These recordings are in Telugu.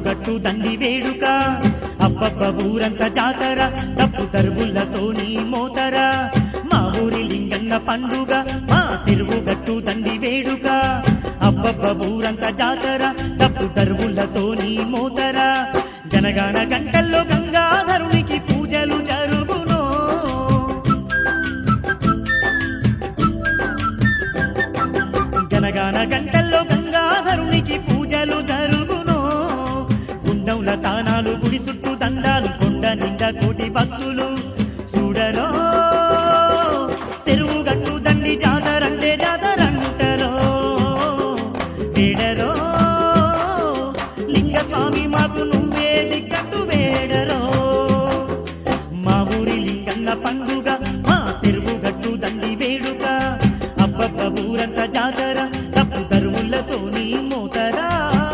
గట్టు దండి వేడుక అబ్బబ్బ ఊరంత జాతర తప్పు తరువులతోని మోతర మా ఊరి లింగన్న పండుగ మా చెరువు గట్టు దండి వేడుక అబ్బబ్బ ఊరంత జాతర తప్పు తరువులతోని మోతర గనగాన గంటల్లో గంగాధరునికి పూజలు జరుగునో గనగాన గంటల్లో గంగాధరునికి పూజలు జరుగునో గుండంల తానాలు గుడి చుట్టూ దండాలు కొండ నిండా కోటి భక్తులు చూడరో చెరువు గట్టు దండి జాతరంటే జాతరంటరో వేడరో లింగ స్వామి మాకు నువ్వే దిక్కట్టు వేడరో మా ఊరి లింగన్న పండుగ మా చెరువు గట్టు దండి వేడుక అబ్బబ్బ ఊరంత జాతర తప్పు తరువులతో నీ మోతరా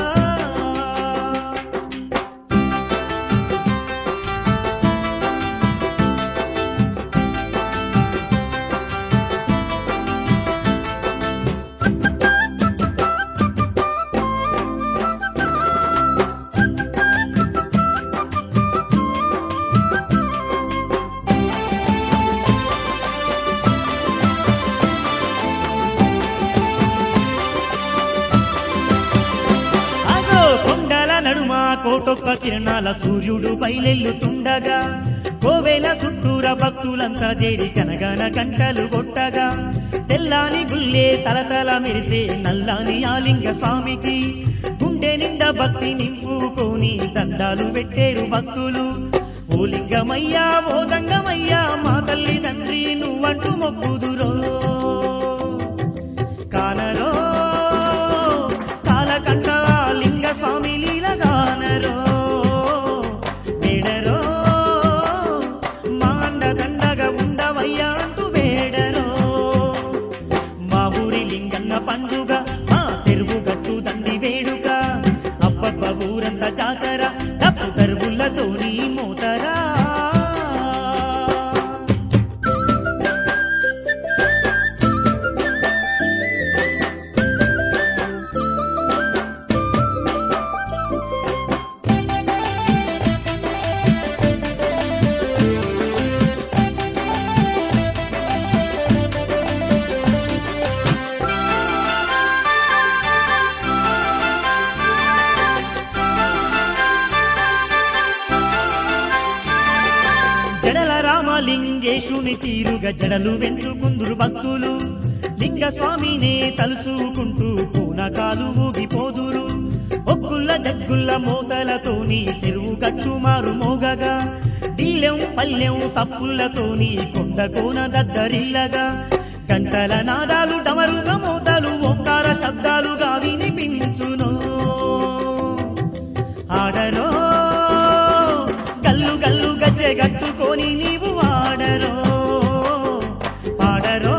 అగో కొండల నడుమ కోటొక్క కిరణాల సూర్యుడు బయలెల్లుతుండగా కోవేల చుట్టూర భక్తులంతా చేరి కనగన గంటలు కొట్టగా తెల్లాని గుల్లే తలతల మెరిసే నల్లాని ఆలింగ స్వామికి గుండె నిండా భక్తి నింపుకొని దండాలు పెట్టేరు భక్తులు ఓ లింగమయ్యా ఓ దంగమయ్యా మా తల్లి తండ్రి నువ్వంటూ మొక్కుదురో కానరో కాలకంఠ లింగ స్వామి లీలగానరో వేడరో మాండ దండగా ఉండవయ్యా అంటూ వేడరో మా ఊరి లింగన్న పండుగ మా చెరువు గట్టు దండి వేడుక అబ్బబ్బ ఊరంతా జాతర తప్పు తరువులతో నీ మోతరా జడల రామలింగేశుని తీరుగా జడలు వెంచుకుందురు భక్తులు లింగ స్వామినే తలుసుకుంటూ పూనకాలు ఊగిపోదురు ఒక్కుల్ల జగ్గుల్ల మోతలతోని చెరువు గట్టు మారు మోగగా డీలెం పల్లెం సప్పుల్లతోని కొండ కోన దద్దరిల్లగా గంటల నాదాలు డమరుగా మోతలు ఓంకార శబ్దాలుగా వినిపించును ఆడరో గల్లు గల్లు గజ్జె గట్టుకొని నీవు వాడరో పాడరో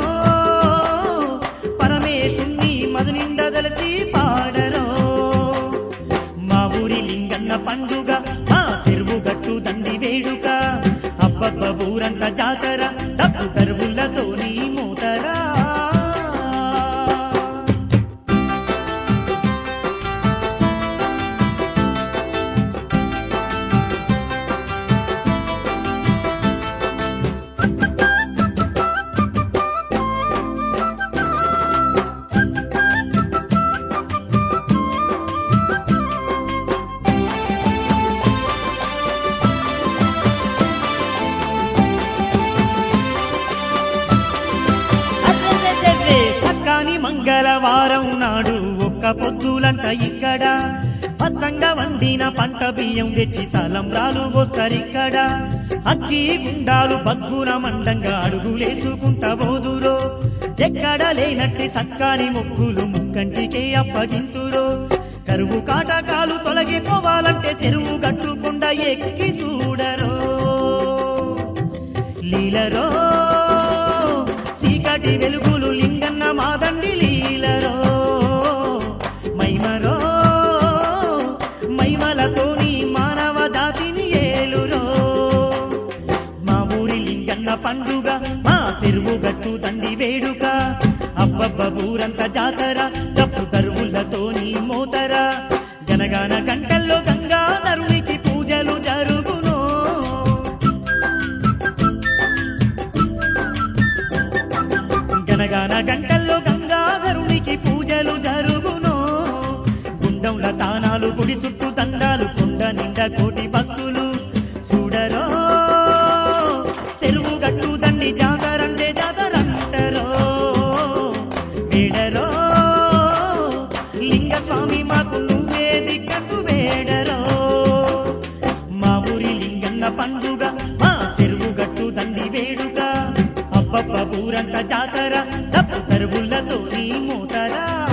పరమేశుణ్ణి మధు నిండా దలసి పాడరో మా ఊరి లింగన్న పండుగ మా చెరువు గట్టు దండి వేడుక అబ్బబ్బ ఊరంతా జాతర డబ్బు తరువులతో నీ మూతరా అర్రెర్రెర్రెర్రె, చక్కని మంగళవారం నాడు ఒక్క పొద్దులంట ఇక్కడ పచ్చంగా వండిన పంట బియ్యం తెచ్చి తలంబ్రాలు పోస్తారిక్కడ అక్కి గుండాలు బగ్గున మండంగా అడుగులేసుకుంటా పోదురో ఎక్కడ లేనట్టి సక్కాని మొక్కులు ముక్కంటికే అప్పగింతురో కరువు కాటకాలు తొలగిపోవాలంటే చెరువు గట్టుకుండా ఎక్కి చూడరో లీలరో చీకటి వెలుగులు లింగన్న మాదండి లీలరో మైమరో మైమలతోని మానవ జాతిని ఏలురో మా ఊరి లింగన్న పండుగ మా చెరువు గట్టు తండి వేడుక అబ్బబ్బ ఊరంత జాతర తప్పు తరువులతోని మోతర గనగాన గంటల్లో గంగా గుడి చుట్టూ దండాలు కొండ నిండా కోటి భక్తులు చూడరో చెరువు గట్టు దండి జాతరంటే జాతరంటరో వేడరో లింగ స్వామి మాకు నువ్వే దిక్కట్టు వేడరో మా ఊరి లింగన్న పండుగ మా చెరువు గట్టు దండి వేడుక అబ్బబ్బ ఊరంతా జాతర డబ్బు తరువులతో నీ మూతరా